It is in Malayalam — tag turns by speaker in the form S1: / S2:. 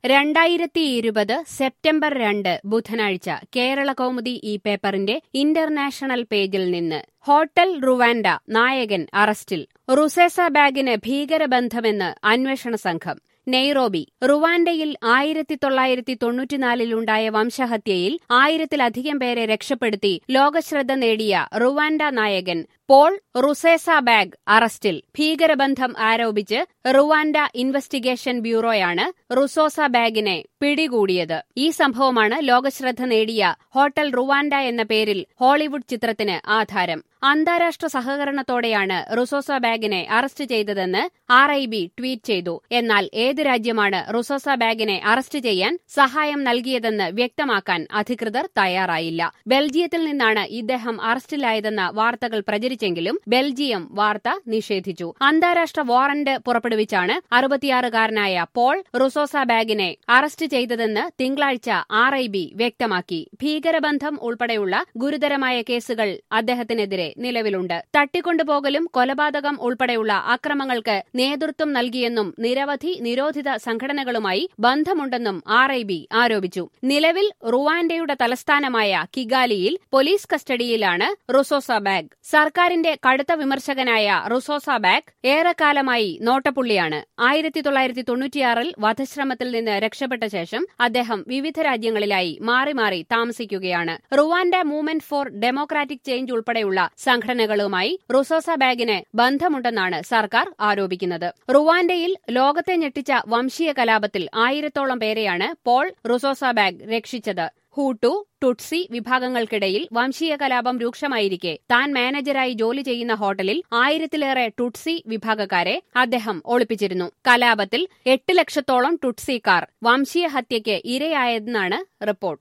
S1: രണ്ടായിരത്തി ഇരുപത് സെപ്റ്റംബർ രണ്ട് ബുധനാഴ്ച കേരള കൗമുദി ഈ പേപ്പറിന്റെ ഇന്റർനാഷണൽ പേജിൽ നിന്ന് ഹോട്ടൽ റുവാൻഡ നായകൻ അറസ്റ്റിൽ റുസേസ ബാഗിന് ഭീകരബന്ധമെന്ന് അന്വേഷണ സംഘം നെയ്റോബി റുവാൻഡയിൽ ആയിരത്തി തൊള്ളായിരത്തി തൊണ്ണൂറ്റിനാലിലുണ്ടായ വംശഹത്യയിൽ ആയിരത്തിലധികം പേരെ രക്ഷപ്പെടുത്തി ലോകശ്രദ്ധ നേടിയ റുവാൻഡ നായകൻ പോൾ റുസേസ ബാഗ് അറസ്റ്റിൽ ഭീകരബന്ധം ആരോപിച്ച് റുവാൻഡ ഇൻവെസ്റ്റിഗേഷൻ ബ്യൂറോയാണ് റുസോസ ബാഗിനെ പിടികൂടിയത് ഈ സംഭവമാണ് ലോകശ്രദ്ധ നേടിയ ഹോട്ടൽ റുവാൻഡ എന്ന പേരിൽ ഹോളിവുഡ് ചിത്രത്തിന് ആധാരം അന്താരാഷ്ട്ര സഹകരണത്തോടെയാണ് റുസോസ ബാഗിനെ അറസ്റ്റ് ചെയ്തതെന്ന് ആർ ഐ ബി ട്വീറ്റ് ചെയ്തു എന്നാൽ ഏത് രാജ്യമാണ് റുസോസ ബാഗിനെ അറസ്റ്റ് ചെയ്യാൻ സഹായം നൽകിയതെന്ന് വ്യക്തമാക്കാൻ അധികൃതർ തയ്യാറായില്ല ബെൽജിയത്തിൽ നിന്നാണ് ഇദ്ദേഹം അറസ്റ്റിലായതെന്ന വാർത്തകൾ പ്രചരിച്ചെങ്കിലും ബെൽജിയം വാർത്ത നിഷേധിച്ചു അന്താരാഷ്ട്ര വാറന്റ് പുറപ്പെടുവിച്ചാണ് അറുപത്തിയാറുകാരനായ പോൾ റുസോസ ബാഗിനെ അറസ്റ്റ് ചെയ്തതെന്ന് തിങ്കളാഴ്ച ആർ ഐ ബി വ്യക്തമാക്കി ഭീകരബന്ധം ഉൾപ്പെടെയുള്ള ഗുരുതരമായ കേസുകൾ അദ്ദേഹത്തിനെതിരെ നിലവിലുണ്ട് തട്ടിക്കൊണ്ടുപോകലും കൊലപാതകം ഉൾപ്പെടെയുള്ള അക്രമങ്ങൾക്ക് നേതൃത്വം നൽകിയെന്നും നിരവധി നിരോധിത സംഘടനകളുമായി ബന്ധമുണ്ടെന്നും ആർ ഐ ബി ആരോപിച്ചു നിലവിൽ റുവാൻഡയുടെ തലസ്ഥാനമായ കിഗാലിയിൽ പോലീസ് കസ്റ്റഡിയിലാണ് റുസോസ ബാഗ് സർക്കാരിന്റെ കടുത്ത വിമർശകനായ റുസോസ ബാഗ് ഏറെക്കാലമായി നോട്ടപ്പുള്ളിയാണ് ആയിരത്തി തൊള്ളായിരത്തി തൊണ്ണൂറ്റിയാറിൽ വധശ്രമത്തിൽ നിന്ന് രക്ഷപ്പെട്ട ശേഷം അദ്ദേഹം വിവിധ രാജ്യങ്ങളിലായി മാറി മാറി താമസിക്കുകയാണ് Rwanda movement for democratic change ഉൾപ്പെടെയുള്ള സംഘടനകളുമായി റുസോസ ബാഗിന് ബന്ധമുണ്ടെന്നാണ് സർക്കാർ ആരോപിക്കുന്നത് റുവാൻഡയിൽ ലോകത്തെ ഞെട്ടിച്ച വംശീയ കലാപത്തിൽ ആയിരത്തോളം പേരെയാണ് പോൾ റുസോസ ബാഗ് രക്ഷിച്ചത് ഹൂട്ടു ടുട്സി വിഭാഗങ്ങൾക്കിടയിൽ വംശീയ കലാപം രൂക്ഷമായിരിക്കെ താൻ മാനേജരായി ജോലി ചെയ്യുന്ന ഹോട്ടലിൽ ആയിരത്തിലേറെ ടുട്സി വിഭാഗക്കാരെ അദ്ദേഹം ഒളിപ്പിച്ചിരുന്നു കലാപത്തിൽ എട്ട് ലക്ഷത്തോളം ടുട്സിക്കാർ വംശീയ ഹത്യയ്ക്ക് ഇരയായെന്നാണ് റിപ്പോർട്ട്